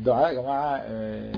الدعاء يا جماعة آه،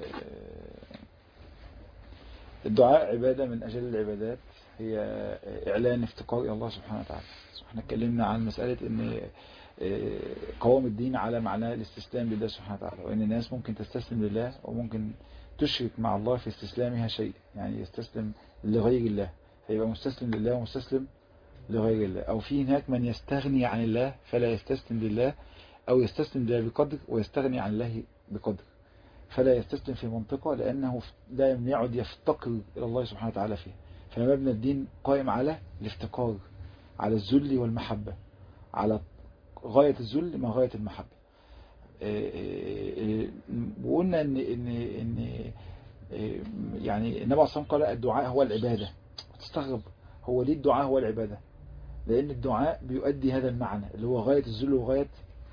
الدعاء عبادة من أجل العبادات هي إعلان افتقار إلى الله سبحانه وتعالى احنا اتكلمنا عن مسألة ان آه، قوام الدين على معناه الاستسلام لله سبحانه وتعالى وان الناس ممكن تستسلم لله وممكن تشرك مع الله في استسلامها شيء يعني يستسلم لغير الله فيبقى مستسلم لله ومستسلم لغير الله او في هناك من يستغني عن الله فلا يستسلم لله او يستسلم لله بقدر ويستغني عن الله بقدر فلا يستسلم في منطقة لأنه لا يعد يفتقر إلى الله سبحانه وتعالى فيها فمبنى الدين قائم على الافتقار على الذل والمحبة على غاية الذل مع غاية المحبة إيه إيه إيه وقلنا ان ان ان يعني النبي عليه الصلاه قال الدعاء هو العبادة تستغرب هو ليه الدعاء هو العبادة لان الدعاء بيؤدي هذا المعنى اللي هو غاية الذل وغاية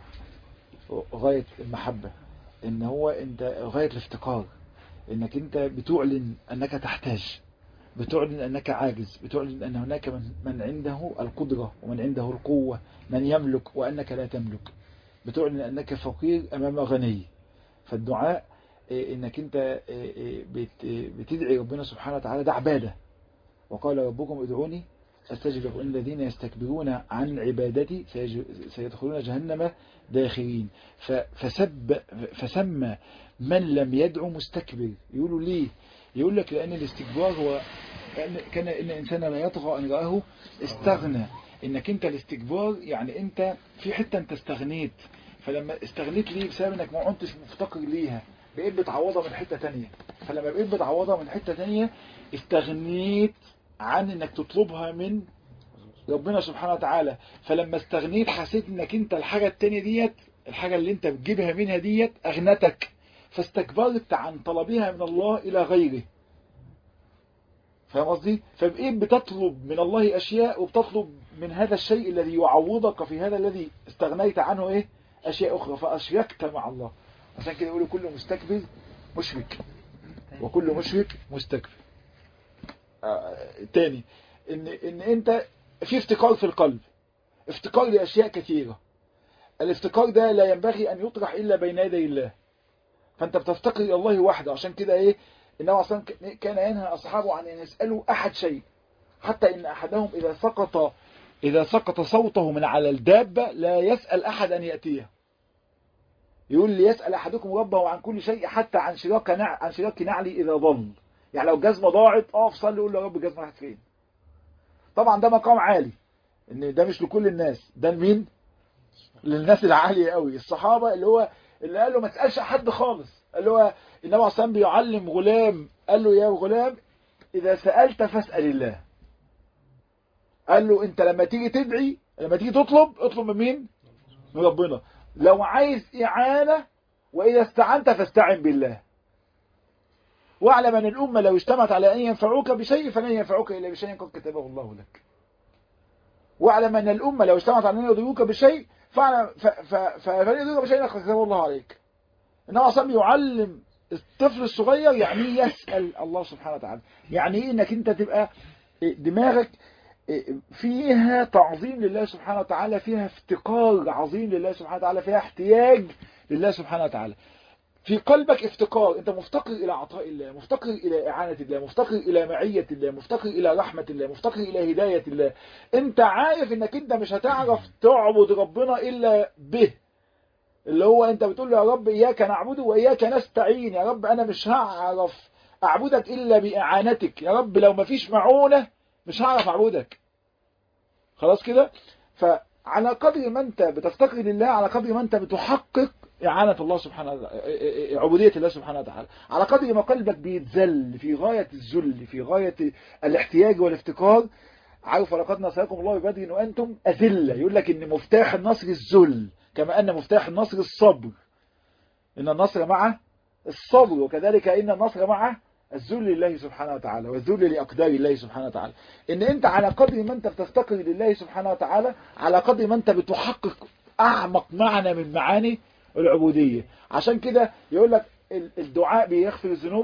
غاية المحبة ان هو انت غاية الافتقار انك انت بتعلن انك تحتاج بتعلن أنك عاجز بتعلن أن هناك من, من عنده القدرة ومن عنده القوة من يملك وأنك لا تملك بتعلن أنك فقير أمام غني فالدعاء إنك أنت بتدعي ربنا سبحانه وتعالى ده عبادة وقال ربكم ادعوني استجب لكم ان الذين يستكبرون عن عبادتي سيدخلون جهنم داخرين فسب فسمى من لم يدعو مستكبر يقولوا ليه يقول لك لأن الاستكبار هو كان إن الإنسان لا يطغى أن رآه استغنى إنك أنت الاستكبار يعني أنت في حتة أنت استغنيت فلما استغنيت ليه بسبب إنك ما كنتش مفتقر ليها بقيت بتعوضها من حتة تانية فلما بقيت بتعوضها من حتة تانية استغنيت عن إنك تطلبها من ربنا سبحانه وتعالى فلما استغنيت حسيت إنك أنت الحاجة التانية ديت الحاجة اللي أنت بتجيبها منها ديت أغنتك فاستكبرت عن طلبها من الله إلى غيره فاهم قصدي؟ فبقيت بتطلب من الله أشياء وبتطلب من هذا الشيء الذي يعوضك في هذا الذي استغنيت عنه إيه؟ أشياء أخرى فأشركت مع الله عشان كده يقولوا كل مستكبر مشرك وكل مشرك مستكبر آه تاني إن, إن أنت في افتقار في القلب افتقار لأشياء كثيرة الافتقار ده لا ينبغي أن يطرح إلا بين يدي الله فانت بتفتقر الى الله وحده عشان كده ايه النبي اصلا كان ينهى اصحابه عن ان يسالوا احد شيء حتى ان احدهم اذا سقط اذا سقط صوته من على الدابه لا يسال احد ان ياتيه يقول لي يسال احدكم ربه عن كل شيء حتى عن شراك نع... عن شراك نعلي اذا ضل يعني لو الجزمه ضاعت اقف صلي قول له يا رب الجزمه راحت فين طبعا ده مقام عالي ان ده مش لكل الناس ده لمين للناس العاليه قوي الصحابه اللي هو اللي قال له ما تسألش حد خالص قال له النبي عليه بيعلم غلام قال له يا غلام إذا سألت فاسأل الله قال له انت لما تيجي تدعي لما تيجي تطلب اطلب من مين من ربنا لو عايز إعانة وإذا استعنت فاستعن بالله واعلم أن الأمة لو اجتمعت على أن ينفعوك بشيء فلن ينفعوك إلا بشيء قد كتبه الله لك واعلم أن الأمة لو اجتمعت على أن يضروك بشيء فلن يضروك بشيء قد كتبه الله عليك إنما أصلا يعلم الطفل الصغير يعني يسأل الله سبحانه وتعالى يعني إيه إنك أنت تبقى دماغك فيها تعظيم لله سبحانه وتعالى فيها افتقار عظيم لله سبحانه وتعالى فيها احتياج لله سبحانه وتعالى في قلبك افتقار انت مفتقر الى عطاء الله مفتقر الى اعانة الله مفتقر الى معية الله مفتقر الى رحمة الله مفتقر الى هداية الله انت عارف انك انت مش هتعرف تعبد ربنا الا به اللي هو انت بتقول له يا رب اياك نعبد واياك نستعين يا رب انا مش هعرف اعبدك الا باعانتك يا رب لو مفيش معونة مش هعرف اعبدك خلاص كده فعلى قدر ما انت بتفتقر لله على قدر ما انت بتحقق إعانة الله سبحانه وتعالى عبودية الله سبحانه وتعالى على قدر ما قلبك بيتذل في غاية الذل في غاية الاحتياج والافتقار عارف ولقد نصركم الله ببدر وأنتم أذلة يقول لك إن مفتاح النصر الذل كما أن مفتاح النصر الصبر إن النصر مع الصبر وكذلك إن النصر مع الذل لله سبحانه وتعالى والذل لأقدار الله سبحانه وتعالى إن أنت على قدر ما أنت بتفتقر لله سبحانه وتعالى على قدر ما أنت بتحقق أعمق معنى من معاني العبودية عشان كده يقول لك الدعاء بيغفر الذنوب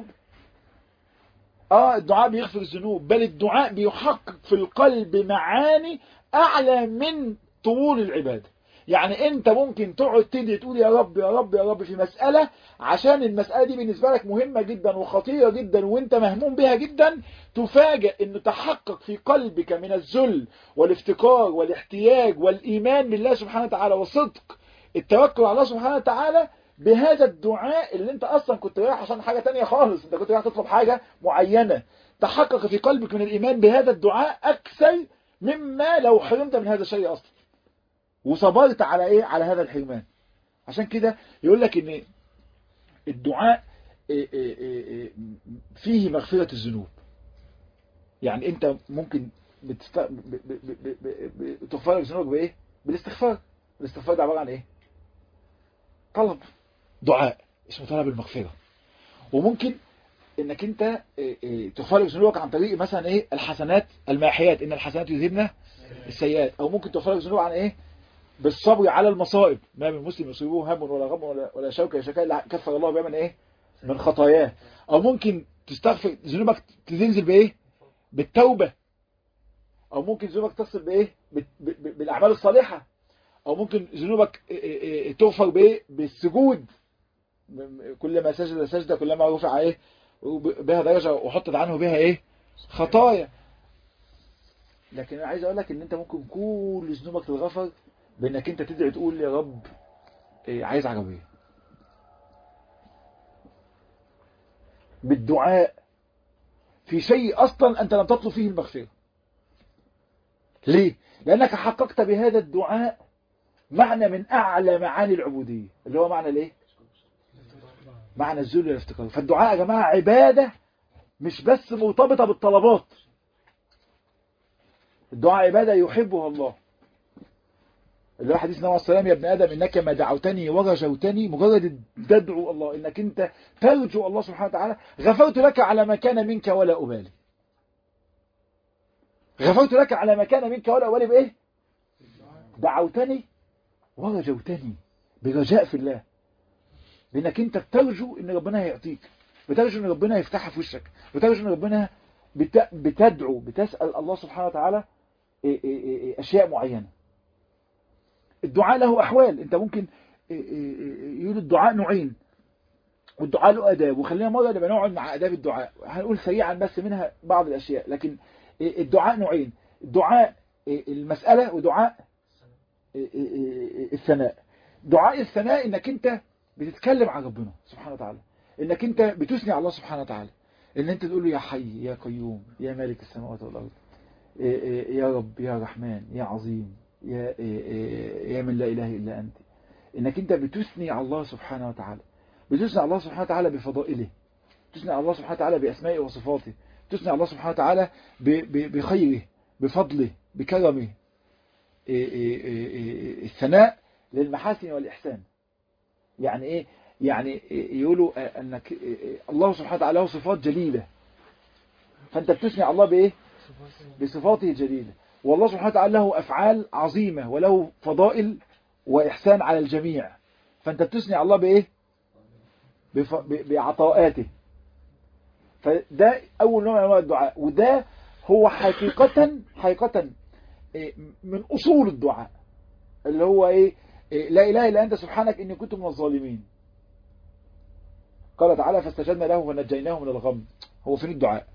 اه الدعاء بيغفر الذنوب بل الدعاء بيحقق في القلب معاني اعلى من طول العبادة يعني انت ممكن تقعد تدعي تقول يا رب يا رب يا رب في مسألة عشان المسألة دي بالنسبة لك مهمة جدا وخطيرة جدا وانت مهموم بها جدا تفاجأ انه تحقق في قلبك من الذل والافتقار والاحتياج والإيمان بالله سبحانه وتعالى وصدق التوكل على الله سبحانه وتعالى بهذا الدعاء اللي انت اصلا كنت رايح عشان حاجة تانية خالص انت كنت رايح تطلب حاجة معينة تحقق في قلبك من الإيمان بهذا الدعاء أكثر مما لو حرمت من هذا الشيء أصلا وصبرت على إيه على هذا الحرمان عشان كده يقول لك إن الدعاء فيه مغفرة الذنوب يعني أنت ممكن بتست... ب... ب... ب... ب... بتغفر لك ذنوبك بإيه بالاستغفار الاستغفار ده عبارة عن إيه طلب دعاء اسمه طلب المغفرة وممكن انك انت تغفر لك ذنوبك عن طريق مثلا ايه الحسنات الماحيات ان الحسنات يذهبن السيئات او ممكن تغفر لك ذنوب عن ايه بالصبر على المصائب ما من مسلم يصيبه هم ولا غم ولا, ولا شوكه شكاء الا كفر الله بها من ايه من خطاياه او ممكن تستغفر ذنوبك تنزل بايه بالتوبه او ممكن ذنوبك تصل بايه بالاعمال الصالحه او ممكن ذنوبك تغفر بايه بالسجود كلما سجد سجده كلما رفع ايه بها درجة وحطت عنه بها ايه خطايا لكن انا عايز اقول لك ان انت ممكن كل ذنوبك تتغفر بانك انت تدعي تقول يا رب إيه عايز عربية بالدعاء في شيء اصلا انت لم تطلب فيه المغفرة ليه لانك حققت بهذا الدعاء معنى من اعلى معاني العبودية اللي هو معنى الايه معنى الذل والافتقار فالدعاء يا جماعة عبادة مش بس مرتبطة بالطلبات الدعاء عبادة يحبها الله اللي هو حديث النبي عليه السلام يا ابن آدم إنك ما دعوتني ورجوتني مجرد تدعو الله إنك أنت ترجو الله سبحانه وتعالى غفرت لك على ما كان منك ولا أبالي غفرت لك على ما كان منك ولا أبالي بإيه دعوتني ورجوتني برجاء في الله بانك انت بترجو ان ربنا هيعطيك بترجو ان ربنا يفتحها في وشك بترجو ان ربنا بت... بتدعو بتسأل الله سبحانه وتعالى اشياء معينة الدعاء له احوال انت ممكن يقول الدعاء نوعين والدعاء له اداب وخلينا مرة نبقى نقعد مع اداب الدعاء هنقول سريعا بس منها بعض الاشياء لكن الدعاء نوعين دعاء المسألة ودعاء الثناء دعاء الثناء انك انت بتتكلم عن ربنا سبحانه وتعالى انك انت بتثني على الله سبحانه وتعالى ان انت تقول له يا حي يا قيوم يا مالك السماوات والارض يا رب يا رحمن يا عظيم يا يا من لا اله الا انت انك انت بتثني على الله سبحانه وتعالى بتثني على الله سبحانه وتعالى بفضائله تثني على الله سبحانه وتعالى باسمائه وصفاته تثني على الله سبحانه وتعالى بخيره بفضله بكرمه الثناء للمحاسن والإحسان يعني ايه يعني يقولوا انك الله سبحانه وتعالى له صفات جليلة فانت بتثني على الله بايه بصفاته الجليلة والله سبحانه وتعالى له افعال عظيمة وله فضائل واحسان على الجميع فانت بتثني على الله بايه بف... بعطاءاته فده اول نوع من انواع الدعاء وده هو حقيقة حقيقة من اصول الدعاء اللي هو ايه لا إله إلا أنت سبحانك إني كنت من الظالمين قال تعالى فاستجبنا له ونجيناه من الغم هو فين الدعاء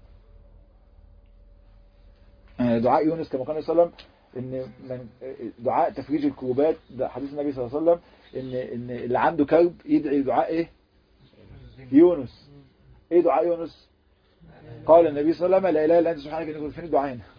دعاء يونس كما قال صلى الله عليه وسلم ان من دعاء تفريج الكروبات ده حديث النبي صلى الله عليه وسلم ان ان اللي عنده كرب يدعي دعاء ايه يونس ايه دعاء يونس قال النبي صلى الله عليه وسلم لا اله الا انت سبحانك اني كنت فين الدعاء هنا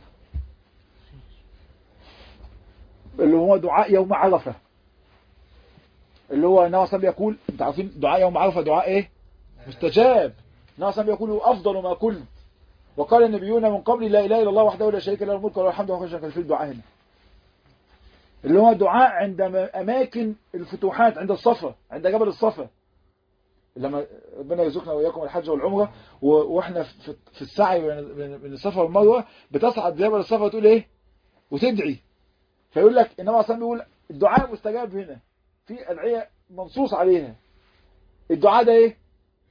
اللي هو دعاء يوم عرفه اللي هو النبي صلى يقول انت عارفين دعاء يوم عرفه دعاء ايه مستجاب النبي صلى يقول افضل ما قلت وقال النبيون من قبل لا اله الا الله وحده لا شريك له الملك وله الحمد وهو كان في الدعاء هنا اللي هو دعاء عند اماكن الفتوحات عند الصفا عند جبل الصفا لما ربنا يرزقنا واياكم الحج والعمره واحنا في السعي بين الصفا والمروه بتصعد جبل الصفا وتقول ايه وتدعي فيقول لك النبي صلى الله عليه وسلم بيقول الدعاء مستجاب هنا في ادعيه منصوص عليها الدعاء ده ايه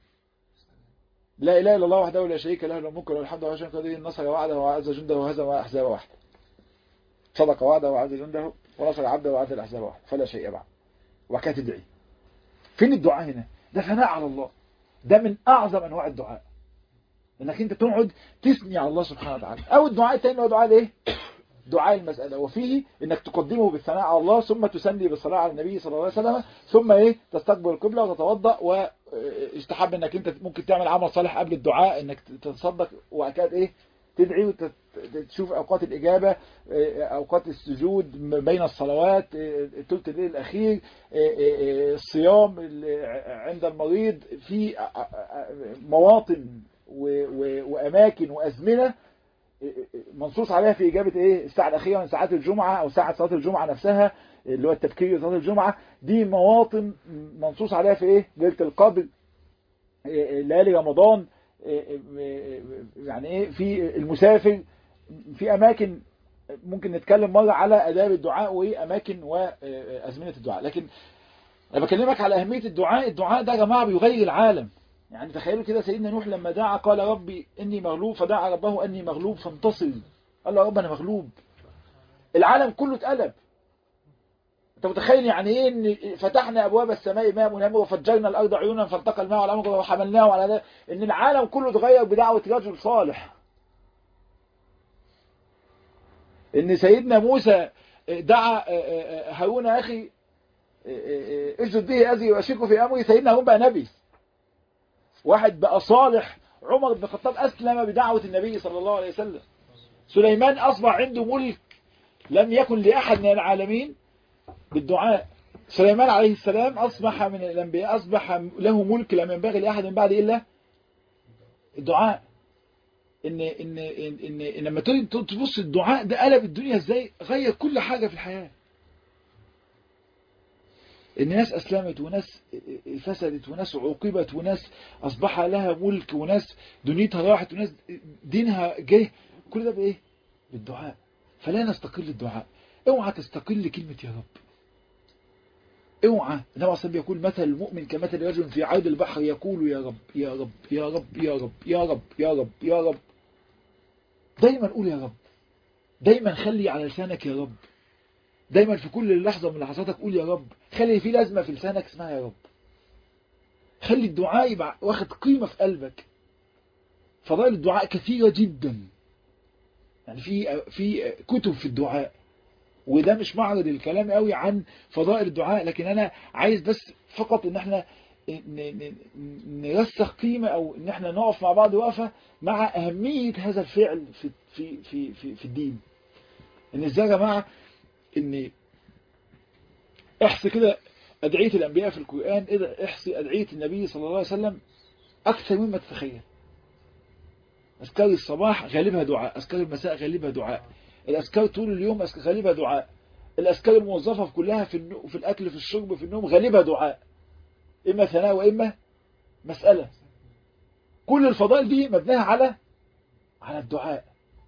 لا اله الا الله وحده لا شريك له له الملك وله الحمد وهو شريك النصر وعده وعز جنده وهزم احزاب وحده صدق وعده وعز جنده ونصر عبده وعاد الأحزاب واحد فلا شيء بعد وكانت تدعي فين الدعاء هنا ده ثناء على الله ده من أعظم أنواع الدعاء انك انت تقعد تثني على الله سبحانه وتعالى او الدعاء الثاني هو دعاء ايه دعاء المسألة وفيه انك تقدمه بالثناء على الله ثم تسلي بالصلاة على النبي صلى الله عليه وسلم ثم ايه تستقبل القبلة وتتوضأ ويستحب انك انت ممكن تعمل عمل صالح قبل الدعاء انك تتصدق وبعد كده ايه تدعي وتشوف اوقات الاجابة اوقات السجود بين الصلوات ثلث الليل الاخير الصيام عند المريض في مواطن واماكن وازمنه منصوص عليها في إجابة إيه الساعة الأخيرة من ساعات الجمعة أو ساعة صلاة الجمعة نفسها اللي هو التبكير صلاة الجمعة دي مواطن منصوص عليها في إيه ليلة القدر ليالي رمضان يعني إيه في المسافر في أماكن ممكن نتكلم مرة على أداب الدعاء وإيه أماكن وأزمنة الدعاء لكن أنا بكلمك على أهمية الدعاء الدعاء ده يا جماعة بيغير العالم يعني تخيلوا كده سيدنا نوح لما دعا قال ربي إني مغلوب فدعا ربه أني مغلوب فانتصر قال له يا رب أنا مغلوب العالم كله اتقلب انت متخيل يعني ايه ان فتحنا ابواب السماء ماء منهمر وفجرنا الارض عيونا فالتقى الماء على امر وحملناه على ذلك ان العالم كله اتغير بدعوه رجل صالح ان سيدنا موسى دعا هارون اخي اسجد به اذي واشركه في امري سيدنا هارون بقى نبي واحد بقى صالح عمر بن الخطاب أسلم بدعوة النبي صلى الله عليه وسلم سليمان أصبح عنده ملك لم يكن لأحد من العالمين بالدعاء سليمان عليه السلام أصبح من الأنبياء أصبح له ملك لم ينبغي لأحد من بعد إلا الدعاء إن إن إن, إن, إن لما تبص الدعاء ده قلب الدنيا إزاي غير كل حاجة في الحياة ان ناس اسلمت وناس فسدت وناس عوقبت وناس اصبح لها ملك وناس دنيتها راحت وناس دينها جه كل ده بايه بالدعاء فلا نستقل الدعاء اوعى تستقل كلمة يا رب اوعى النبي صلى يقول مثل المؤمن كمثل رجل في عرض البحر يقول يا رب يا رب يا رب يا رب يا رب يا رب يا رب دايما قول يا رب دايما خلي على لسانك يا رب دايما في كل لحظة من لحظاتك قول يا رب خلي في لازمة في لسانك اسمها يا رب خلي الدعاء يبقى واخد قيمة في قلبك فضائل الدعاء كثيرة جدا يعني في في كتب في الدعاء وده مش معرض الكلام قوي عن فضائل الدعاء لكن انا عايز بس فقط ان احنا نرسخ قيمة او ان احنا نقف مع بعض وقفة مع اهمية هذا الفعل في في في في, في الدين ان ازاي يا جماعه ان احصي كده أدعية الأنبياء في القرآن إذا احصي أدعية النبي صلى الله عليه وسلم أكثر مما تتخيل أذكار الصباح غالبها دعاء أذكار المساء غالبها دعاء الأذكار طول اليوم غالبها دعاء الأذكار الموظفة في كلها في, النو... في الأكل في الشرب في النوم غالبها دعاء إما ثناء وإما مسألة كل الفضائل دي مبناها على على الدعاء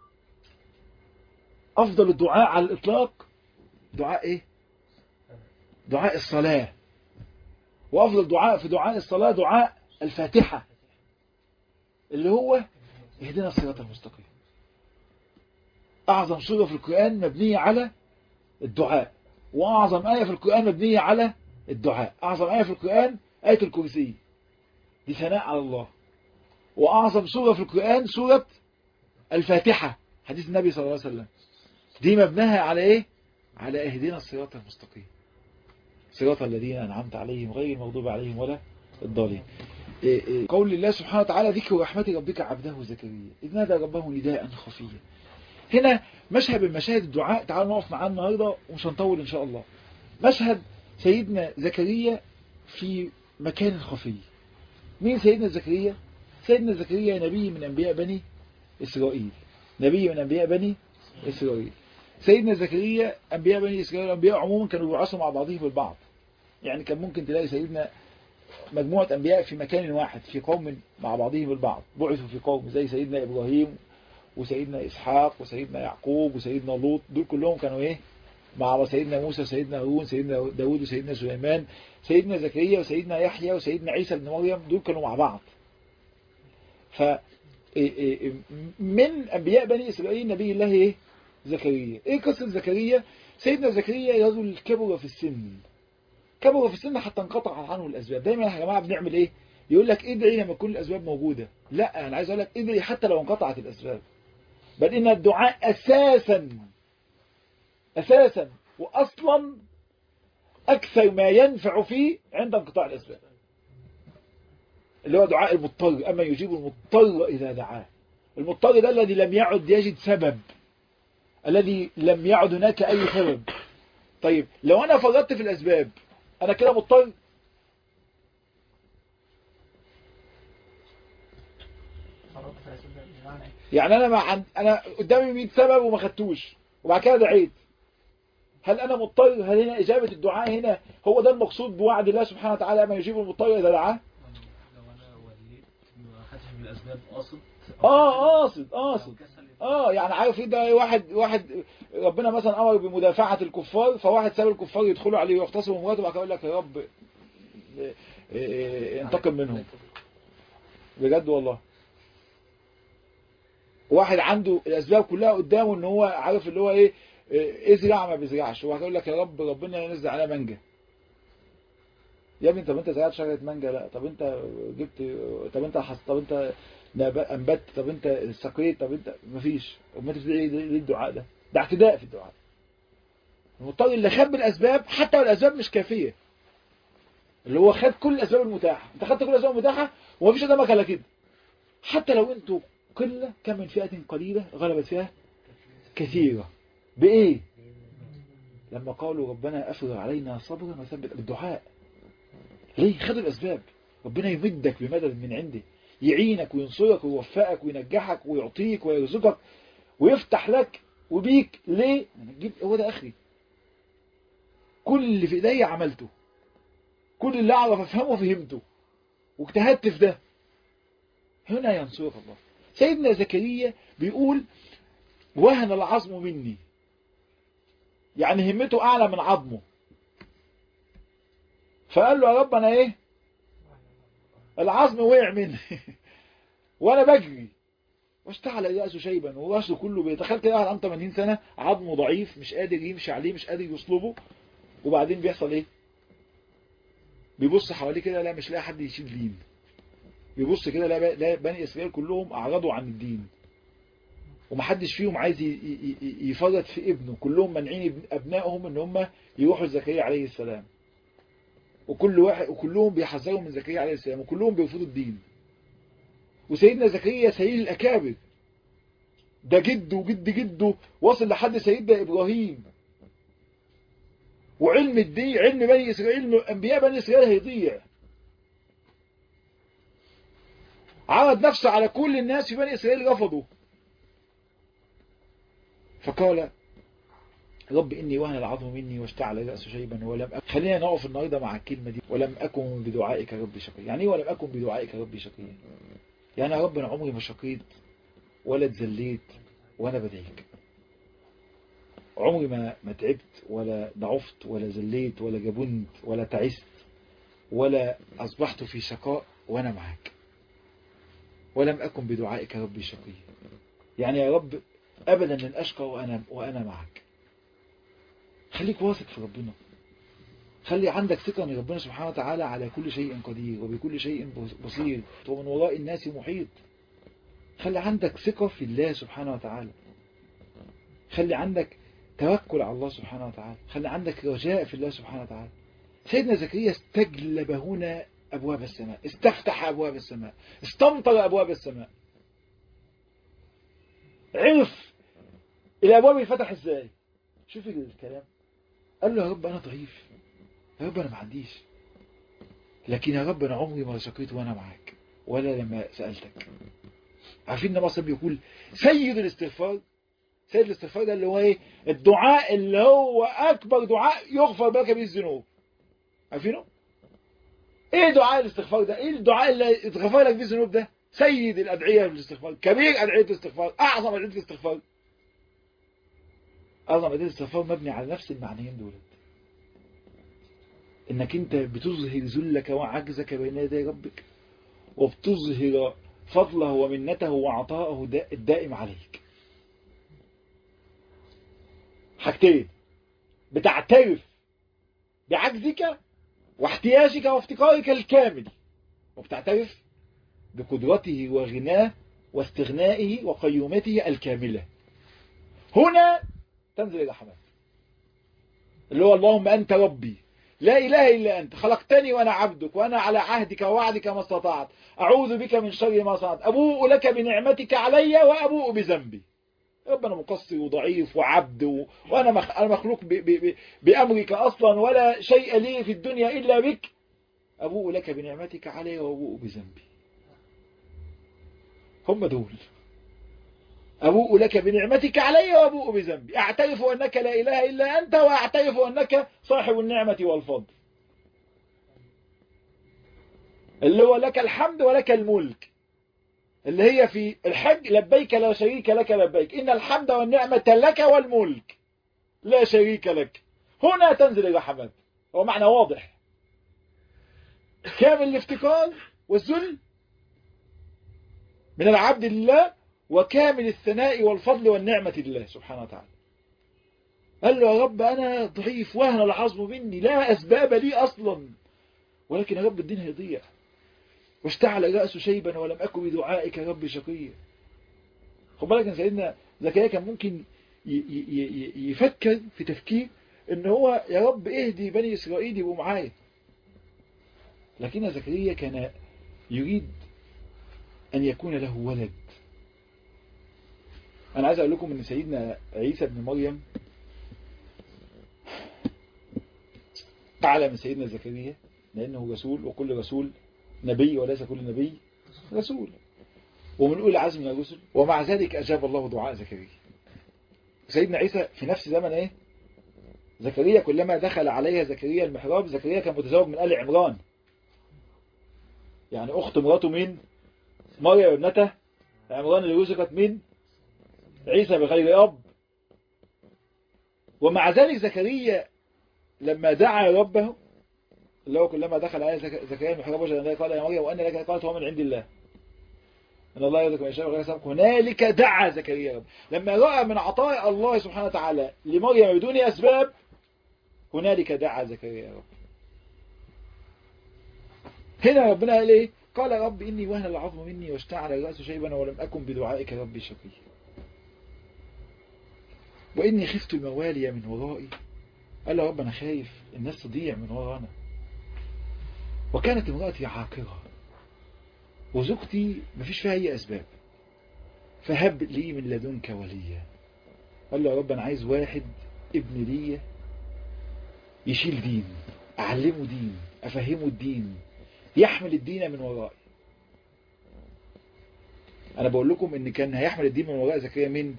أفضل الدعاء على الإطلاق دعاء إيه دعاء الصلاة وأفضل دعاء في دعاء الصلاة دعاء الفاتحة اللي هو اهدنا الصراط المستقيم أعظم سورة في القرآن مبنية على الدعاء وأعظم آية في القرآن مبنية على الدعاء أعظم آية في القرآن آية الكرسي دي ثناء على الله وأعظم سورة في القرآن سورة الفاتحة حديث النبي صلى الله عليه وسلم دي مبناها على ايه على اهدنا الصراط المستقيم صراط الذين أنعمت عليهم غير المغضوب عليهم ولا الضالين إيه إيه قول الله سبحانه وتعالى ذكر رحمة ربك عبده زكريا إذ نادى ربه نداء خفيا هنا مشهد من مشاهد الدعاء تعالوا نقف معاه النهاردة ومش هنطول إن شاء الله مشهد سيدنا زكريا في مكان خفي مين سيدنا زكريا سيدنا زكريا نبي من أنبياء بني إسرائيل نبي من أنبياء بني إسرائيل سيدنا زكريا أنبياء بني إسرائيل الأنبياء عموما كانوا بيعصوا مع بعضهم البعض يعني كان ممكن تلاقي سيدنا مجموعة أنبياء في مكان واحد في قوم مع بعضهم البعض بعثوا في قوم زي سيدنا إبراهيم وسيدنا إسحاق وسيدنا يعقوب وسيدنا لوط دول كلهم كانوا إيه مع سيدنا موسى وسيدنا هارون سيدنا داود وسيدنا سليمان سيدنا زكريا وسيدنا يحيى وسيدنا عيسى بن مريم دول كانوا مع بعض ف من أنبياء بني إسرائيل نبي الله إيه زكريا إيه قصة زكريا سيدنا زكريا رجل كبر في السن كبر في السن حتى انقطع عنه الأسباب دايما يا جماعة بنعمل إيه يقول لك ادعي لما تكون الأسباب موجودة لا أنا عايز أقول لك ادعي حتى لو انقطعت الأسباب بل إن الدعاء أساسا أساسا وأصلا أكثر ما ينفع فيه عند انقطاع الأسباب اللي هو دعاء المضطر أما يجيب المضطر إذا دعاه المضطر ده الذي لم يعد يجد سبب الذي لم يعد هناك أي سبب طيب لو أنا فرطت في الأسباب أنا كده مضطر يعني أنا مع أنا قدامي 100 سبب وما خدتوش وبعد كده دعيت هل أنا مضطر هل هنا إجابة الدعاء هنا هو ده المقصود بوعد الله سبحانه وتعالى ما يجيب المضطر إذا دعاه لو انا وليت ما خدتش بالاسباب قاصد اه قاصد قاصد اه يعني عارف ايه ده واحد واحد ربنا مثلا امر بمدافعه الكفار فواحد ساب الكفار يدخلوا عليه ويغتصبوا مراته وبعد كده يقول لك يا رب إيه، إيه، انتقم منهم بجد والله واحد عنده الاسباب كلها قدامه ان هو عارف اللي هو ايه إيه، ازرع ما بيزرعش وبعد كده يقول لك يا رب ربنا ينزل عليها مانجا يا ابني طب انت زرعت شجره مانجا لا طب انت جبت طب انت حص طب انت نب- انبت طب انت سقيت طب انت مفيش امال انت بتدعي ليه ليه الدعاء ده ده اعتداء في الدعاء المضطر اللي خد الاسباب حتى لو الاسباب مش كافيه اللي هو خد كل الاسباب المتاحه انت خدت كل الاسباب المتاحه ومفيش قدامك الا كده حتى لو انتوا قله كم من فئه قليله غلبت فئه كثيره بايه لما قالوا ربنا افرغ علينا صبرا وثبت بالدعاء ليه خدوا الاسباب ربنا يمدك بمدد من عنده يعينك وينصرك ويوفقك وينجحك ويعطيك ويرزقك ويفتح لك وبيك ليه أنا تجيب هو ده اخري كل اللي في ايديا عملته كل اللي اعرف افهمه فهمته واجتهدت في ده هنا ينصرك الله سيدنا زكريا بيقول وهن العظم مني يعني همته اعلى من عظمه فقال له يا رب انا ايه العظم وقع مني وانا بجري واشتعل راسه شيبا وراسه كله بيتخيل كده واحد عنده 80 سنه عظمه ضعيف مش قادر يمشي عليه مش قادر يصلبه وبعدين بيحصل ايه بيبص حواليه كده لا مش لاقي حد يشيل دين بيبص كده لا لا بني اسرائيل كلهم اعرضوا عن الدين ومحدش فيهم عايز ي- ي- ي- يفرط في ابنه كلهم مانعين ابنائهم ان هم يروحوا لزكريا عليه السلام وكل واحد وكلهم بيحذروا من زكريا عليه السلام وكلهم بيرفضوا الدين وسيدنا زكريا سيد الأكابر ده جده وجد جده وصل لحد سيدنا إبراهيم وعلم الدين علم بني إسرائيل أنبياء بني إسرائيل هيضيع عرض نفسه على كل الناس في بني إسرائيل رفضوا فقال رب إني وهن العظم مني واشتعل الرأس شيبا ولم أكن خلينا نقف النهارده مع الكلمة دي ولم أكن بدعائك ربي شقيا يعني إيه ولم أكن بدعائك ربي شقيا يعني يا رب أنا عمري ما شقيت ولا اتذليت وأنا بدعيك عمري ما ما تعبت ولا ضعفت ولا ذليت ولا جبنت ولا تعست ولا أصبحت في شقاء وأنا معك ولم أكن بدعائك ربي شقيا يعني يا رب أبدا لن أشقى وأنا وأنا معك خليك واثق في ربنا خلي عندك ثقة ان ربنا سبحانه وتعالى على كل شيء قدير وبكل شيء بصير ومن وراء الناس محيط خلي عندك ثقة في الله سبحانه وتعالى خلي عندك توكل على الله سبحانه وتعالى خلي عندك رجاء في الله سبحانه وتعالى سيدنا زكريا استجلب هنا أبواب السماء استفتح أبواب السماء استمطر أبواب السماء عرف الأبواب يفتح إزاي شوف الكلام قال له يا رب أنا ضعيف يا رب أنا ما عنديش لكن يا رب أنا عمري ما شقيت وأنا معاك ولا لما سألتك عارفين النبي صلى بيقول سيد الاستغفار سيد الاستغفار ده اللي هو ايه الدعاء اللي هو أكبر دعاء يغفر لك به الذنوب عارفينه ايه دعاء الاستغفار ده ايه الدعاء اللي اتغفر لك به الذنوب ده سيد الأدعية في الاستغفار كبير أدعية الاستغفار أعظم أدعية الاستغفار أعظم أدعية الاستغفار مبني على نفس المعنيين دول انك انت بتظهر ذلك وعجزك بين يدي ربك وبتظهر فضله ومنته وعطاءه الدائم عليك حاجتين بتعترف بعجزك واحتياجك وافتقارك الكامل وبتعترف بقدرته وغناه واستغنائه وقيومته الكاملة هنا تنزل الرحمات اللي هو اللهم أنت ربي لا إله إلا أنت خلقتني وأنا عبدك وأنا على عهدك ووعدك ما استطعت أعوذ بك من شر ما صنعت أبوء لك بنعمتك علي وأبوء بذنبي ربنا مقصر وضعيف وعبد و... وأنا مخ... أنا مخلوق ب... ب... ب... بأمرك أصلا ولا شيء لي في الدنيا إلا بك أبوء لك بنعمتك علي وأبوء بذنبي هم دول أبوء لك بنعمتك علي وأبوء بذنبي أعترف أنك لا إله إلا أنت وأعترف أنك صاحب النعمة والفضل اللي هو لك الحمد ولك الملك اللي هي في الحج لبيك لا شريك لك لبيك إن الحمد والنعمة لك والملك لا شريك لك هنا تنزل الرحمات هو معنى واضح كامل الافتقار والذل من العبد لله وكامل الثناء والفضل والنعمة لله سبحانه وتعالى قال له يا رب أنا ضعيف وهن العظم مني لا أسباب لي أصلا ولكن يا رب الدين هيضيع واشتعل رأسه شيبا ولم أكن بدعائك يا رب شقيا خد بالك ان سيدنا زكريا كان ممكن يفكر في تفكير ان هو يا رب اهدي بني اسرائيل يبقوا معايا لكن زكريا كان يريد ان يكون له ولد انا عايز اقول لكم ان سيدنا عيسى بن مريم اعلى من سيدنا زكريا لانه رسول وكل رسول نبي وليس كل نبي رسول ومن أولي العزم من الرسل ومع ذلك أجاب الله دعاء زكريا سيدنا عيسى في نفس زمن ايه زكريا كلما دخل عليها زكريا المحراب زكريا كان متزوج من آل عمران يعني أخت مراته مين مريم ابنته عمران اللي رزقت من عيسى بغير أب ومع ذلك زكريا لما دعا ربه اللي هو كلما دخل عليه زكريا المحراب وجد قال يا مريم وأن لك قالت هو من عند الله ان الله يرزق من يشاء وغير سبق هنالك دعا زكريا رب لما رأى من عطاء الله سبحانه وتعالى لمريم بدون أسباب هنالك دعا زكريا رب هنا ربنا قال ايه قال رب إني وهن العظم مني واشتعل الرأس شيبا ولم أكن بدعائك ربي شقيا وإني خفت الموالي من ورائي قال له رب أنا خايف الناس تضيع من ورانا وكانت امرأتي عاقرة وزوجتي مفيش فيها أي أسباب فهب لي من لدنك وليا قال له يا رب أنا عايز واحد ابن لي يشيل دين أعلمه دين أفهمه الدين يحمل الدين من ورائي أنا بقول لكم إن كان هيحمل الدين من وراء زكريا من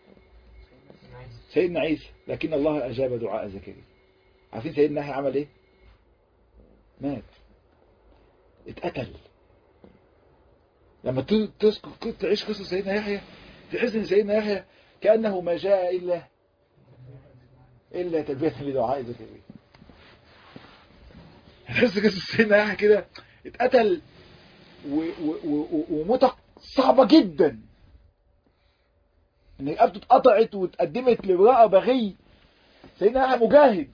سيدنا عيسى لكن الله أجاب دعاء زكريا عارفين سيدنا يحيى عمل إيه مات اتقتل لما تذكر تعيش قصة سيدنا يحيى تحس ان سيدنا يحيى كأنه ما جاء إلا إلا تلبية لدعاء زكريا تحس قصة سيدنا يحيى كده اتقتل وموتة صعبة جدا ان رقبته اتقطعت واتقدمت لامرأة بغي سيدنا يحيى مجاهد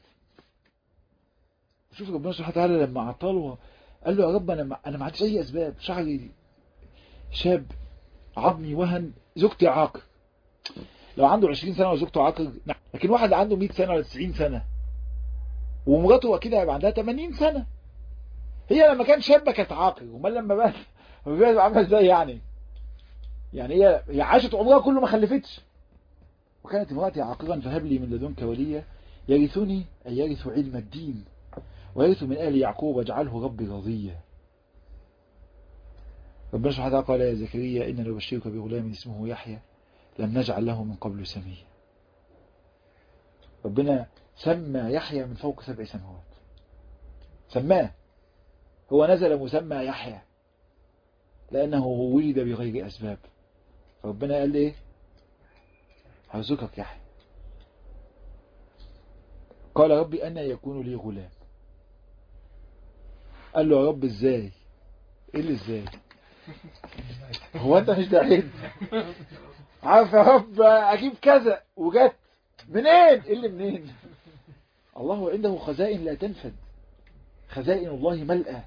شوف ربنا سبحانه وتعالى لما عطاله قال له يا رب انا انا ما عنديش اي اسباب شعري شاب عظمي وهن زوجتي عاقر لو عنده 20 سنة وزوجته عاقر لكن واحد عنده 100 سنة ولا 90 سنة ومراته اكيد هيبقى عندها 80 سنة هي لما كان شابة كانت عاقر امال لما بقى بقى عامله ازاي يعني يعني هي هي عاشت عمرها كله ما خلفتش وكانت امرأتي عاقرا فهب لي من لدنك وليا يرثني أي يرث علم الدين ويرث من آل يعقوب واجعله ربي رضيا ربنا سبحانه وتعالى قال يا زكريا إن نبشرك بغلام اسمه يحيى لم نجعل له من قبل سميا ربنا سمى يحيى من فوق سبع سنوات سماه هو نزل مسمى يحيى لأنه ولد بغير أسباب فربنا قال إيه هرزقك يحيى قال ربي أنا يكون لي غلام قال له يا رب ازاي ايه اللي ازاي هو انت مش دعيت عارف يا رب اجيب كذا وجت منين ايه اللي منين الله عنده خزائن لا تنفد خزائن الله ملأى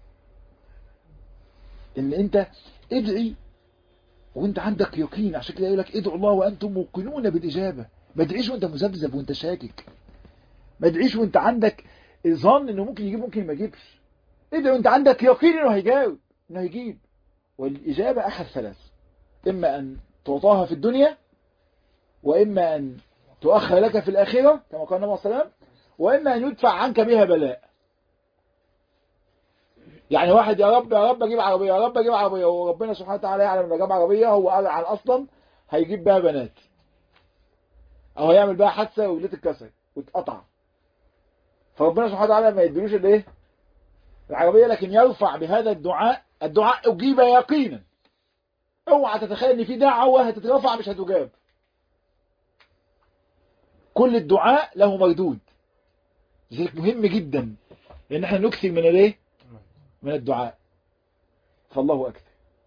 ان انت ادعي وانت عندك يقين عشان كده يقول لك ادعوا الله وانتم موقنون بالاجابه ما تدعيش وانت مذبذب وانت شاكك ما تدعيش وانت عندك ظن انه ممكن يجيب ممكن ما يجيبش ادعي وانت عندك يقين انه هيجاوب انه هيجيب والاجابه احد ثلاث اما ان تعطاها في الدنيا واما ان تؤخر لك في الاخره كما قال النبي صلى الله عليه وسلم واما ان يدفع عنك بها بلاء يعني واحد يا رب يا رب اجيب عربيه يا رب اجيب عربيه وربنا سبحانه وتعالى يعلم انه جاب عربيه هو قال عن اصلا هيجيب بها بنات او هيعمل بها حادثه ورجليه اتكسر واتقطع فربنا سبحانه وتعالى ما يديلوش الايه العربيه لكن يرفع بهذا الدعاء الدعاء اجيب يقينا اوعى تتخيل ان في دعوه هتترفع مش هتجاب كل الدعاء له مردود لذلك مهم جدا ان احنا نكثر من الايه من الدعاء فالله اكثر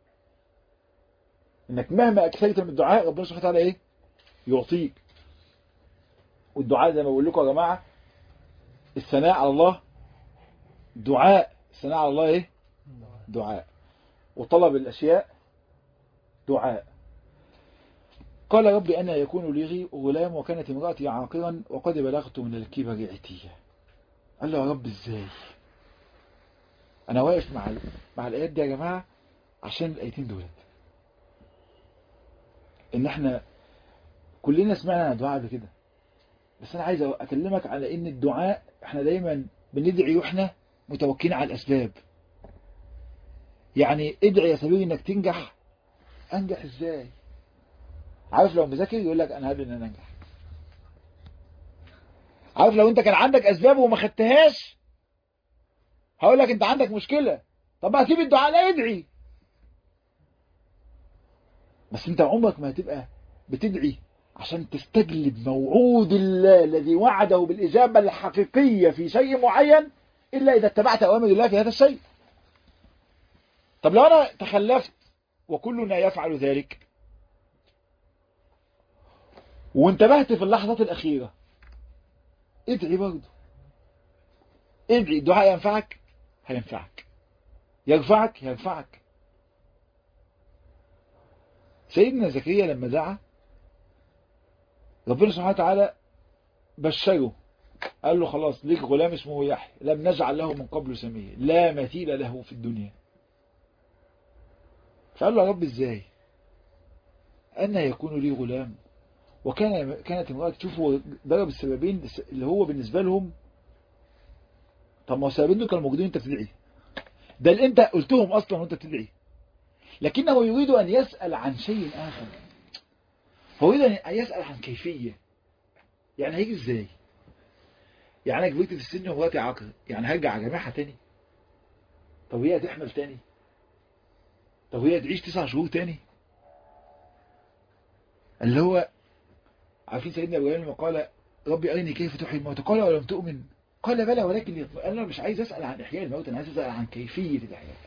انك مهما اكثرت من الدعاء ربنا سبحانه وتعالى ايه يعطيك والدعاء زي ما بقول لكم يا جماعه الثناء على الله دعاء الثناء على الله ايه دعاء وطلب الاشياء دعاء قال ربي أنا يكون لي غلام وكانت امرأتي عاقرا وقد بلغت من الكبر عتية قال له يا رب ازاي انا واقف مع ال... مع الايات دي يا جماعة عشان الايتين دولت ان احنا كلنا سمعنا عن الدعاء قبل كده بس انا عايز اكلمك على ان الدعاء احنا دايما بندعي واحنا متوكلين على الاسباب يعني ادعي يا سبيل انك تنجح انجح ازاي عارف لو مذاكر يقول لك انا هابل ان انا انجح عارف لو انت كان عندك اسباب وما خدتهاش هقول لك انت عندك مشكله طب هسيب الدعاء لا ادعي بس انت عمرك ما هتبقى بتدعي عشان تستجلب موعود الله الذي وعده بالإجابة الحقيقية في شيء معين إلا إذا اتبعت أوامر الله في هذا الشيء طب لو أنا تخلفت وكلنا يفعل ذلك وانتبهت في اللحظات الأخيرة ادعي برضه ادعي الدعاء ينفعك هينفعك يرفعك ينفعك سيدنا زكريا لما دعا ربنا سبحانه وتعالى بشره قال له خلاص ليك غلام اسمه يحيى لم نجعل له من قبل سميا لا مثيل له في الدنيا فقال له يا رب ازاي أن يكون لي غلام وكان كانت امرأة تشوفوا ضرب السببين اللي هو بالنسبة لهم طب ما هو السببين دول كانوا موجودين انت بتدعي ده اللي انت قلتهم اصلا وانت بتدعي لكنه يريد ان يسأل عن شيء اخر هو يريد ان يسأل عن كيفية يعني هيجي ازاي يعني انا كبرت في السن ومراتي عاقل يعني هرجع جامعها تاني طب هي هتحمل تاني طب هي تعيش تسع شهور تاني اللي هو عارفين سيدنا ابراهيم لما قال ربي ارني كيف تحيي الموتى قال ولم تؤمن قال بلى ولكن انا مش عايز اسال عن احياء الموتى انا عايز اسال عن كيفيه الاحياء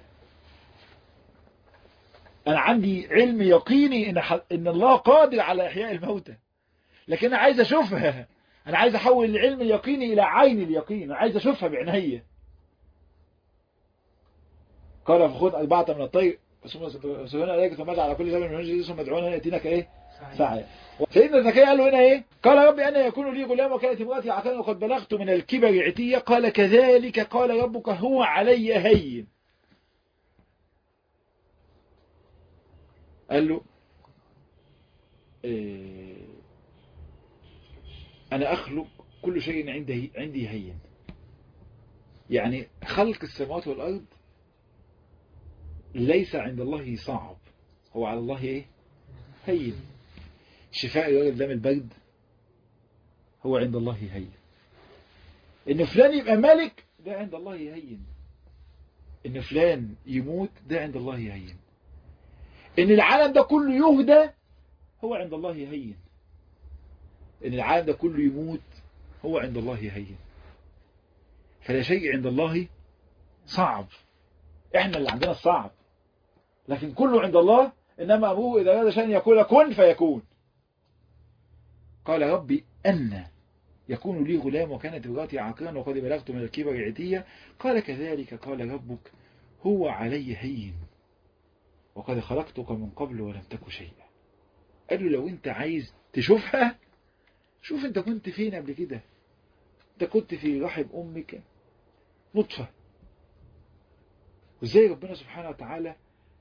انا عندي علم يقيني ان ح... ان الله قادر على احياء الموتى لكن انا عايز اشوفها انا عايز احول العلم اليقيني الى عين اليقين انا عايز اشوفها بعينيا قال فخذ اربعه من الطير ثم سبحان عليك ثم على كل جبل من جزء ثم ادعونا ياتينك ايه سعيا سيدنا زكريا قال له هنا ايه قال ربي انا يكون لي غلام وكانت امراتي عاقلا وقد بلغت من الكبر عتية قال كذلك قال ربك هو علي هين قال له إيه انا اخلق كل شيء عندي عندي هين يعني خلق السماوات والارض ليس عند الله صعب هو على الله ايه هين شفاء الراجل ده من البرد هو عند الله هين ان فلان يبقى ملك ده عند الله هين ان فلان يموت ده عند الله هين ان العالم ده كله يهدى هو عند الله هين ان العالم ده كله يموت هو عند الله هين فلا شيء عند الله صعب احنا اللي عندنا الصعب لكن كله عند الله انما ابوه اذا اراد شيئا يقول كن فيكون قال ربي أن يكون لي غلام وكانت امرأتي عاقرا وقد بلغت من الكبر عتية قال كذلك قال ربك هو علي هين وقد خلقتك من قبل ولم تك شيئا قال له لو انت عايز تشوفها شوف انت كنت فين قبل كده انت كنت في رحم امك نطفة وازاي ربنا سبحانه وتعالى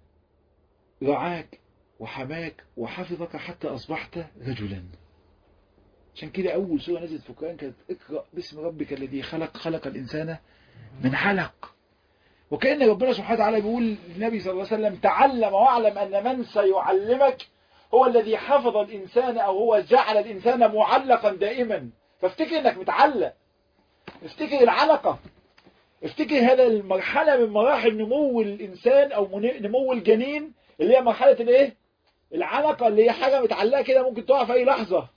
رعاك وحماك وحفظك حتى أصبحت رجلا عشان كده أول سورة نزلت في القرآن كانت اقرأ باسم ربك الذي خلق خلق الإنسان من علق وكأن ربنا سبحانه وتعالى بيقول للنبي صلى الله عليه وسلم تعلم واعلم أن من سيعلمك هو الذي حفظ الإنسان أو هو جعل الإنسان معلقا دائما فافتكر أنك متعلق افتكر العلقة افتكر هذا المرحلة من مراحل نمو الإنسان أو نمو الجنين اللي هي مرحلة الايه العلقة اللي هي حاجة متعلقة كده ممكن تقع في أي لحظة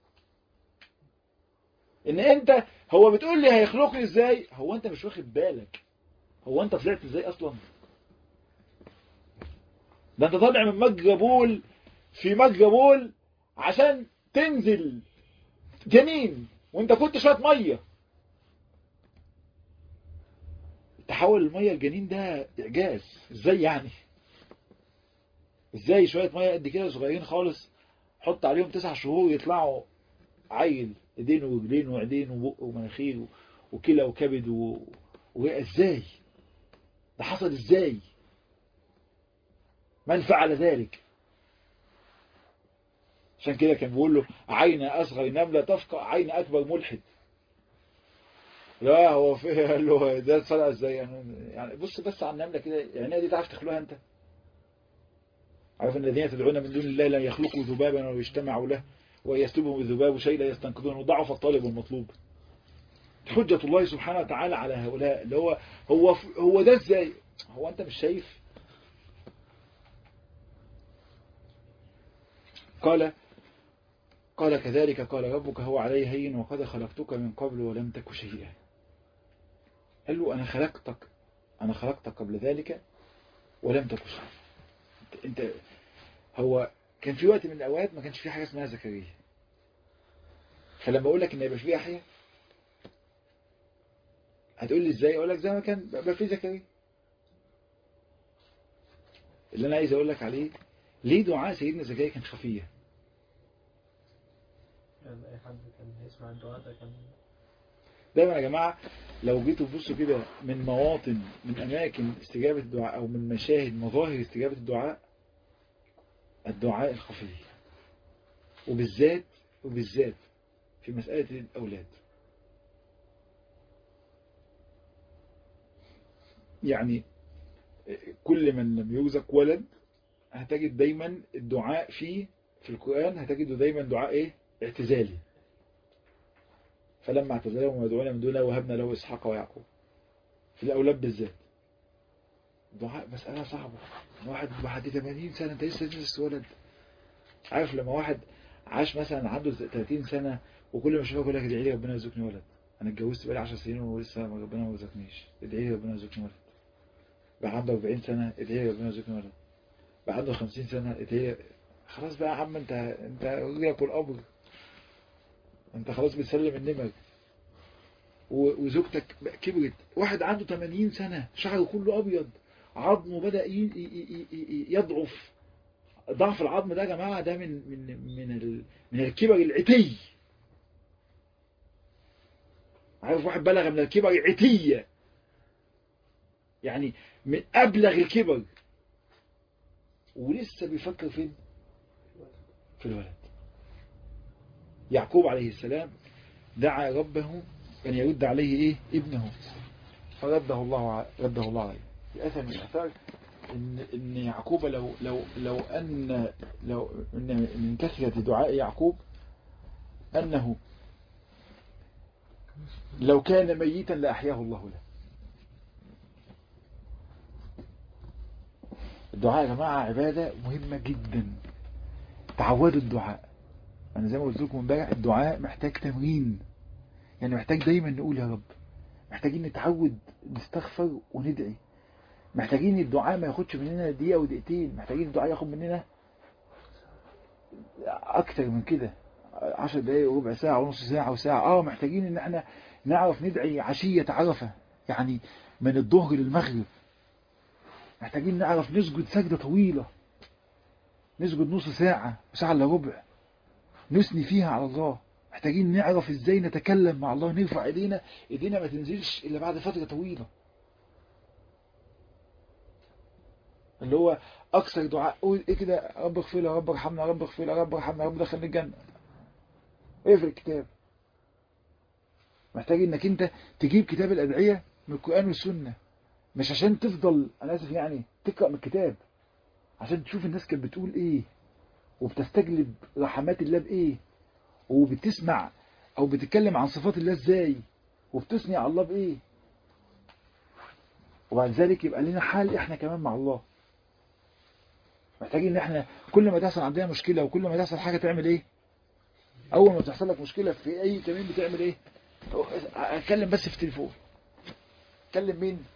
ان انت هو بتقول لي هيخلقني ازاي هو انت مش واخد بالك هو انت طلعت ازاي اصلا ده انت طالع من مجرى بول في مجرى بول عشان تنزل جنين وانت كنت شويه ميه تحول الميه الجنين ده اعجاز ازاي يعني ازاي شويه ميه قد كده صغيرين خالص حط عليهم تسع شهور يطلعوا عيل ايدين ورجلين وعينين وبق ومناخير وكلى وكبد و... وازاي ده حصل ازاي من فعل ذلك عشان كده كان بيقول له عين اصغر نمله تفقع عين اكبر ملحد لا هو في قال له ده طلع ازاي يعني بص بس على النمله كده يعني دي تعرف تخلقها انت عارف ان الذين تدعون من دون الله لا يخلقوا ذبابا ولا يجتمعوا له ويسلبهم الذباب شيء لا يستنقذونه ضعف الطالب والمطلوب حجة الله سبحانه وتعالى على هؤلاء اللي هو هو هو ده ازاي هو انت مش شايف قال قال كذلك قال ربك هو علي هين وقد خلقتك من قبل ولم تك شيئا قال له انا خلقتك انا خلقتك قبل ذلك ولم تك شيئا انت هو كان في وقت من الاوقات ما كانش في حاجه اسمها زكريا فلما اقول لك ان يبقى في احياء هتقول لي ازاي اقول لك زي ما كان بقى في زكريا اللي انا عايز اقول لك عليه ليه دعاء سيدنا زكريا كان خفيه يعني اي حد كان يسمع الدعاء ده كان دايما يا جماعة لو جيتوا تبصوا كده من مواطن من أماكن استجابة الدعاء أو من مشاهد مظاهر استجابة الدعاء الدعاء الخفي وبالذات وبالذات في مسألة الأولاد يعني كل من لم يرزق ولد هتجد دايما الدعاء فيه في القرآن هتجده دايما دعاء ايه اعتزالي فلما اعتزلهم ويدعون من دونه وهبنا له إسحاق ويعقوب في الأولاد بالذات دعاء مسألة صعبة واحد بعد 80 سنة انت لسه لسه ولد عارف لما واحد عاش مثلا عنده 30 سنة وكل ما يشوفك يقول لك ادعي لي ربنا يرزقني ولد انا اتجوزت بقالي 10 سنين ولسه ربنا ما رزقنيش ادعي لي ربنا يرزقني ولد بقى عنده 40 سنة ادعي لي ربنا يرزقني ولد بقى عنده 50 سنة ادعي لي خلاص بقى يا عم انت انت رجلك والقبر انت خلاص بتسلم النمر وزوجتك كبرت واحد عنده 80 سنة شعره كله ابيض عظمه بدأ يضعف ضعف العظم ده يا جماعة ده من من من من الكبر العتي عارف واحد بلغ من الكبر عتية يعني من أبلغ الكبر ولسه بيفكر فين في الولد يعقوب عليه السلام دعا ربه أن يرد عليه إيه ابنه فرده الله رده الله عليه في أثر من الأثار إن إن يعقوب لو لو لو أن لو إن من كثرة دعاء يعقوب أنه لو كان ميتا لأحياه الله له الدعاء يا جماعة عبادة مهمة جدا تعودوا الدعاء أنا زي ما قلت لكم امبارح الدعاء محتاج تمرين يعني محتاج دايما نقول يا رب محتاجين نتعود نستغفر وندعي محتاجين الدعاء ما ياخدش مننا دقيقة ودقيقتين محتاجين الدعاء ياخد مننا أكتر من كده 10 دقايق وربع ساعة ونص ساعة وساعة اه محتاجين ان احنا نعرف ندعي عشية عرفة يعني من الظهر للمغرب محتاجين نعرف نسجد سجدة طويلة نسجد نص ساعة ساعة الا ربع نثني فيها على الله محتاجين نعرف ازاي نتكلم مع الله نرفع ايدينا ايدينا ما تنزلش الا بعد فترة طويلة اللي هو اكثر دعاء قول ايه كده رب اغفر لي يا رب ارحمنا يا رب اغفر لي يا رب ارحمنا يا رب دخلني الجنة ايه في الكتاب محتاج انك انت تجيب كتاب الادعية من القرآن والسنة مش عشان تفضل انا اسف يعني تقرأ من الكتاب عشان تشوف الناس كانت بتقول ايه وبتستجلب رحمات الله بايه وبتسمع او بتتكلم عن صفات الله ازاي وبتثني على الله بايه وبعد ذلك يبقى لنا حال احنا كمان مع الله محتاجين ان احنا كل ما تحصل عندنا مشكلة وكل ما تحصل حاجة تعمل ايه اول ما تحصل لك مشكلة في اي تمرين بتعمل ايه اتكلم بس في تليفون اتكلم مين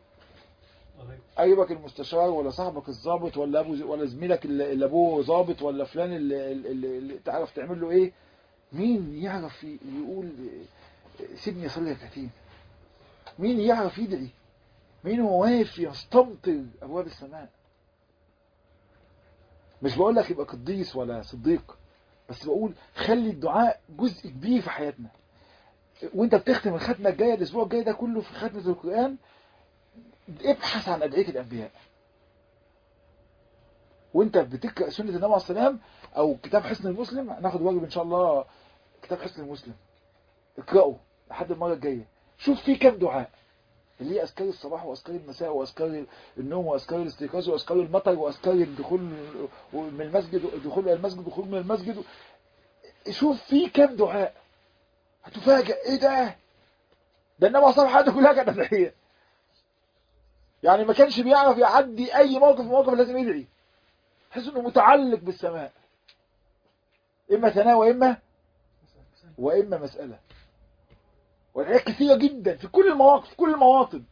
قريبك المستشار ولا صاحبك الضابط ولا ابو ولا زميلك اللي اللي ابوه ضابط ولا فلان اللي, اللي, اللي تعرف تعمل له ايه مين يعرف يقول سيبني اصلي ركعتين مين يعرف يدعي مين هو واقف يستمطر ابواب السماء مش بقول لك يبقى قديس ولا صديق بس بقول خلي الدعاء جزء كبير في حياتنا وانت بتختم الختمه الجايه الاسبوع الجاي ده كله في ختمه القران ابحث عن ادعيه الانبياء وانت بتقرا سنه النبي عليه السلام او كتاب حسن المسلم هناخد واجب ان شاء الله كتاب حسن المسلم اقراه لحد المره الجايه شوف فيه كام دعاء اللي هي اذكار الصباح واذكار المساء واذكار النوم واذكار الاستيقاظ واذكار المطر واذكار الدخول من المسجد الدخول الى المسجد والخروج من المسجد شوف فيه كام دعاء هتفاجئ ايه ده ده النبي صلى الله عليه وسلم كلها كانت ادعيه يعني ما كانش بيعرف يعدي اي موقف من موقف لازم يدعي تحس انه متعلق بالسماء اما ثناء واما واما مساله والآيات كثيرة جدا في كل المواقف في كل المواطن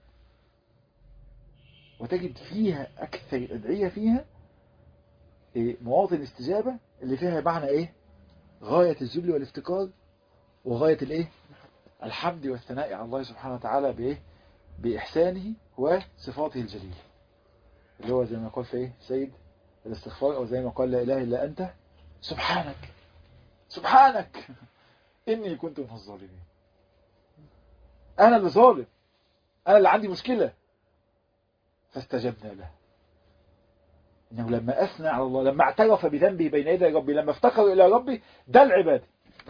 وتجد فيها أكثر الأدعية فيها إيه مواطن الاستجابة اللي فيها معنى إيه غاية الذل والافتقار وغاية الإيه الحمد والثناء على الله سبحانه وتعالى بإيه بإحسانه وصفاته الجليلة اللي هو زي ما قال في إيه سيد الاستغفار أو زي ما قال لا إله إلا أنت سبحانك سبحانك إني كنت من الظالمين أنا اللي ظالم أنا اللي عندي مشكلة فاستجبنا له إنه لما أثنى على الله لما اعترف بذنبه بين يدي ربي لما افتقر إلى ربي ده العبادة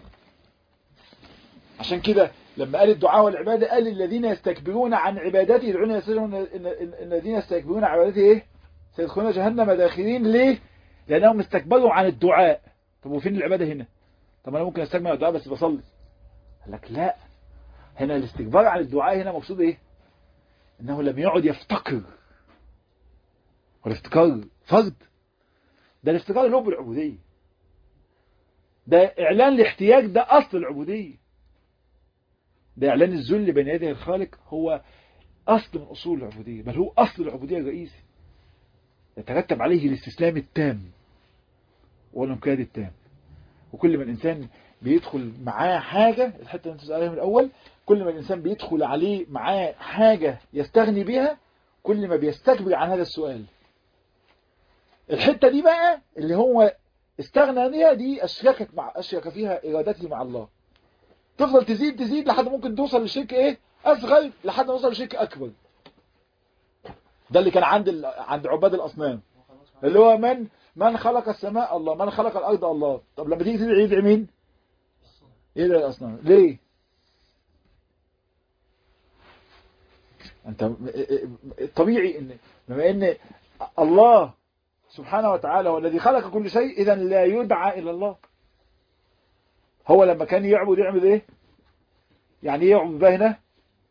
عشان كده لما قال الدعاء والعبادة قال الذين يستكبرون عن عبادته يدعون يستجبون الذين يستكبرون عن عبادته إيه سيدخلون جهنم داخلين ليه لأنهم استكبروا عن الدعاء طب وفين العبادة هنا طب أنا ممكن استكبر عن الدعاء بس بصلي قال لك لا هنا الاستكبار عن الدعاء هنا مقصود ايه انه لم يعد يفتقر والافتقار فرض ده الافتقار اللي هو بالعبودية ده اعلان الاحتياج ده اصل العبودية ده اعلان الذل بين يدي الخالق هو اصل من اصول العبودية بل هو اصل العبودية الرئيسي يترتب عليه الاستسلام التام والانقياد التام وكل ما الانسان بيدخل معاه حاجة الحتة اللي انت سألها من الأول كل ما الإنسان بيدخل عليه معاه حاجة يستغني بها كل ما بيستكبر عن هذا السؤال الحتة دي بقى اللي هو استغنى بيها دي أشركت مع أشرك فيها إرادته مع الله تفضل تزيد تزيد لحد ممكن توصل لشرك إيه أصغر لحد ما توصل لشرك أكبر ده اللي كان عند ال... عند عباد الأصنام اللي هو من من خلق السماء الله من خلق الأرض الله طب لما تيجي تدعي يدعي مين يدعي الأصنام ليه انت طبيعي ان بما ان الله سبحانه وتعالى هو الذي خلق كل شيء اذا لا يدعى الى الله هو لما كان يعبد يعمل ايه يعني ايه يعبد بقى هنا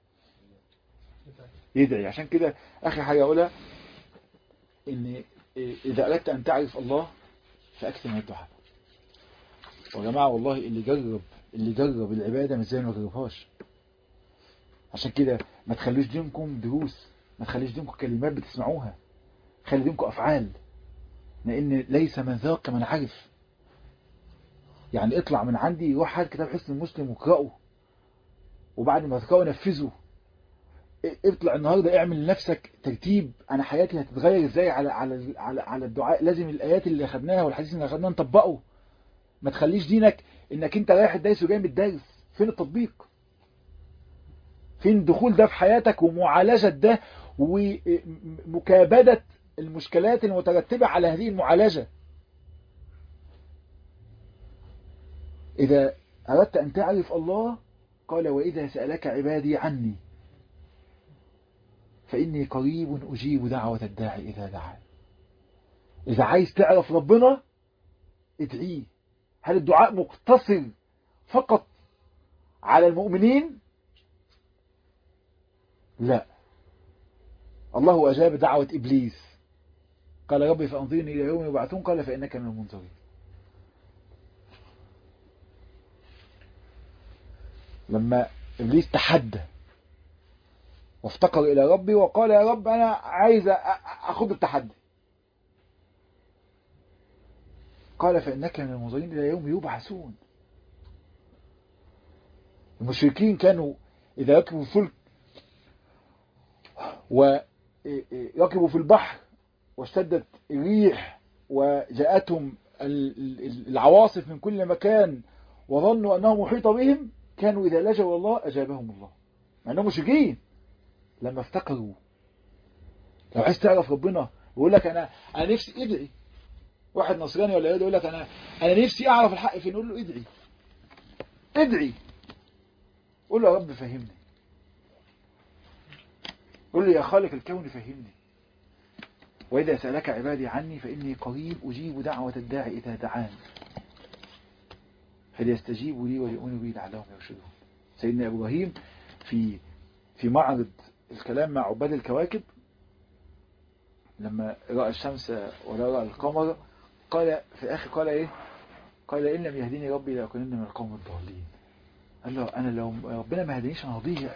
يدعي عشان كده اخر حاجه اقولها ان اذا اردت ان تعرف الله فاكثر من الدعاء ويا جماعه والله اللي جرب اللي جرب العباده مش زي ما جربهاش عشان كده ما تخلوش دينكم دروس ما تخليش دينكم كلمات بتسمعوها خلي دينكم أفعال لأن ليس من ذاق من عرف يعني اطلع من عندي روح هات كتاب حسن المسلم واقراه وبعد ما تقراه نفذه اطلع النهارده اعمل لنفسك ترتيب انا حياتي هتتغير ازاي على على على على الدعاء لازم الايات اللي اخدناها والحديث اللي اخدناه نطبقه ما تخليش دينك انك انت رايح الدرس وجاي من الدرس فين التطبيق فين دخول ده في حياتك ومعالجة ده ومكابدة المشكلات المترتبة على هذه المعالجة إذا أردت أن تعرف الله قال وإذا سألك عبادي عني فإني قريب أجيب دعوة الداعي إذا دعان إذا عايز تعرف ربنا ادعيه هل الدعاء مقتصر فقط على المؤمنين لا الله أجاب دعوة إبليس قال ربي فأنظرني إلى يوم يبعثون قال فإنك من المنظرين لما إبليس تحدى وافتقر إلى ربي وقال يا رب أنا عايز أخذ التحدي قال فإنك من المنظرين إلى يوم يبعثون المشركين كانوا إذا ركبوا الفلك وركبوا في البحر واشتدت الريح وجاءتهم العواصف من كل مكان وظنوا أنه محيط بهم كانوا إذا لجوا الله أجابهم الله مع أنهم مشركين لما افتقروا لو عايز تعرف ربنا ويقول لك أنا أنا نفسي ادعي واحد نصراني ولا يقول لك أنا أنا نفسي أعرف الحق فين نقول له ادعي ادعي قول له يا رب فهمني قل لي يا خالق الكون فهمني وإذا سألك عبادي عني فإني قريب أجيب دعوة الداعي إذا دعان فليستجيبوا لي وليؤمنوا بي لعلهم يرشدون سيدنا إبراهيم في في معرض الكلام مع عباد الكواكب لما رأى الشمس ولا رأى القمر قال في الآخر قال إيه قال إن لم يهديني ربي لأكونن من القوم الضالين قال له أنا لو ربنا ما هدينيش أنا هضيع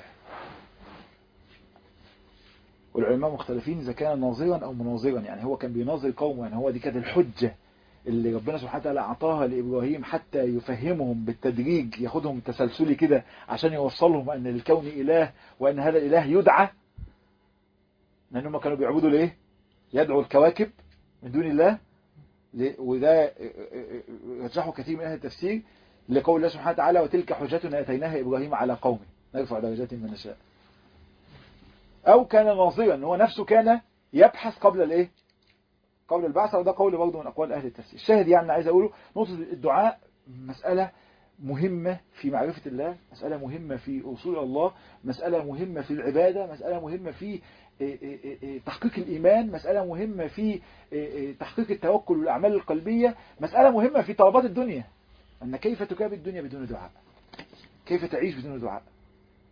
والعلماء مختلفين إذا كان ناظرا أو مناظرا يعني هو كان بيناظر قومه يعني هو دي كانت الحجة اللي ربنا سبحانه وتعالى أعطاها لإبراهيم حتى يفهمهم بالتدريج ياخدهم تسلسلي كده عشان يوصلهم أن للكون إله وأن هذا الإله يدعى لأنهم كانوا بيعبدوا ليه يدعوا الكواكب من دون الله وده رجحوا كثير من أهل التفسير لقول الله سبحانه وتعالى وتلك حجتنا أتيناها إبراهيم على قومه نرفع درجات من نشاء أو كان ناظرا هو نفسه كان يبحث قبل الإيه قبل البعثة وده قول برضه من أقوال أهل التفسير الشاهد يعني عايز أقوله نقطة الدعاء مسألة مهمة في معرفة الله مسألة مهمة في وصول الله مسألة مهمة في العبادة مسألة مهمة في تحقيق الإيمان مسألة مهمة في تحقيق التوكل والأعمال القلبية مسألة مهمة في طلبات الدنيا أن كيف تكابد الدنيا بدون دعاء كيف تعيش بدون دعاء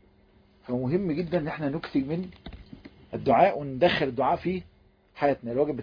فمهم جدا ان احنا نكثر من الدعاء وندخل الدعاء في حياتنا الواجب